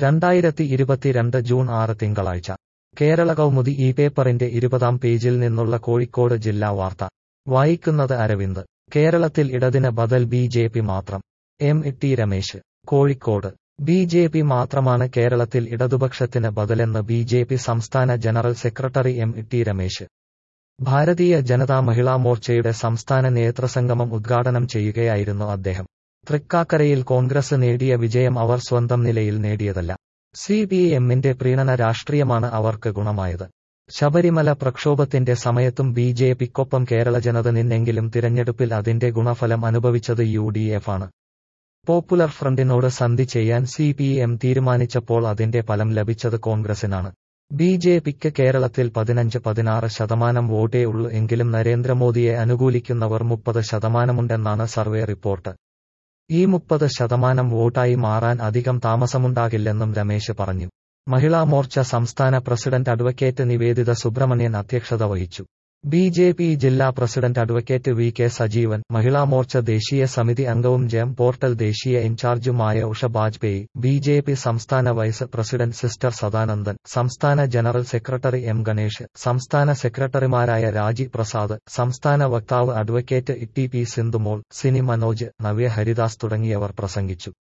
രണ്ടായിരത്തി ഇരുപത്തിരണ്ട് ജൂൺ ആറ് തിങ്കളാഴ്ച കേരള കൗമുദി ഈ പേപ്പറിന്റെ ഇരുപതാം പേജിൽ നിന്നുള്ള കോഴിക്കോട് ജില്ലാ വാർത്ത വായിക്കുന്നത് അരവിന്ദ് കേരളത്തിൽ ഇടതിന് ബദൽ ബി ജെ പി മാത്രം M T Ramesh Kozhikode B J P മാത്രമാണ് കേരളത്തിൽ ഇടതുപക്ഷത്തിന് ബദലെന്ന് ബി ജെ പി സംസ്ഥാന general secretary M T Ramesh Bharatiya Janata മഹിളാ മോർച്ചയുടെ സംസ്ഥാന നേതൃസംഗമം ഉദ്ഘാടനം ചെയ്യുകയായിരുന്നു അദ്ദേഹം തൃക്കാക്കരയിൽ കോൺഗ്രസ് നേടിയ വിജയം അവർ സ്വന്തം നിലയിൽ നേടിയതല്ല സി പി എമ്മിന്റെ പ്രീണന രാഷ്ട്രീയമാണ് അവർക്ക് ഗുണമായത് ശബരിമല പ്രക്ഷോഭത്തിന്റെ സമയത്തും ബി ജെ പിക്കൊപ്പം കേരള ജനത നിന്നെങ്കിലും തിരഞ്ഞെടുപ്പിൽ അതിന്റെ ഗുണഫലം അനുഭവിച്ചത് യു ഡി എഫ് ആണ് പോപ്പുലർ ഫ്രണ്ടിനോട് സന്ധി ചെയ്യാൻ സി പി എം തീരുമാനിച്ചപ്പോൾ അതിന്റെ ഫലം ലഭിച്ചത് കോൺഗ്രസിനാണ് ബി ജെ പിക്ക് കേരളത്തിൽ പതിനഞ്ച് പതിനാറ് ശതമാനം വോട്ടേ ഉള്ളൂ എങ്കിലും നരേന്ദ്രമോദിയെ അനുകൂലിക്കുന്നവർ മുപ്പത് ശതമാനമുണ്ടെന്നാണ് സർവേ റിപ്പോർട്ട് ഈ മുപ്പത് ശതമാനം വോട്ടായി മാറാൻ അധികം താമസമുണ്ടാകില്ലെന്നും രമേശ് പറഞ്ഞു മഹിളാ മോർച്ച സംസ്ഥാന പ്രസിഡന്റ് അഡ്വക്കേറ്റ് നിവേദിത സുബ്രഹ്മണ്യൻ അധ്യക്ഷത വഹിച്ചു ബി ജെ പി ജില്ലാ president advocate V K Sajeevan Mahila Morcha ദേശീയ സമിതി അംഗവും ജെം പോർട്ടൽ ദേശീയ ഇൻചാർജുമായ Usha Bajpai B J P സംസ്ഥാന വൈസ് പ്രസിഡന്റ് സിസ്റ്റർ സദാനന്ദൻ സംസ്ഥാന ജനറൽ സെക്രട്ടറി എം ഗണേഷ് സംസ്ഥാന സെക്രട്ടറിമാരായ രാജി പ്രസാദ് സംസ്ഥാന വക്താവ് advocate T P Sindhumol Sini Manoj Navya Haridas തുടങ്ങിയവർ പ്രസംഗിച്ചു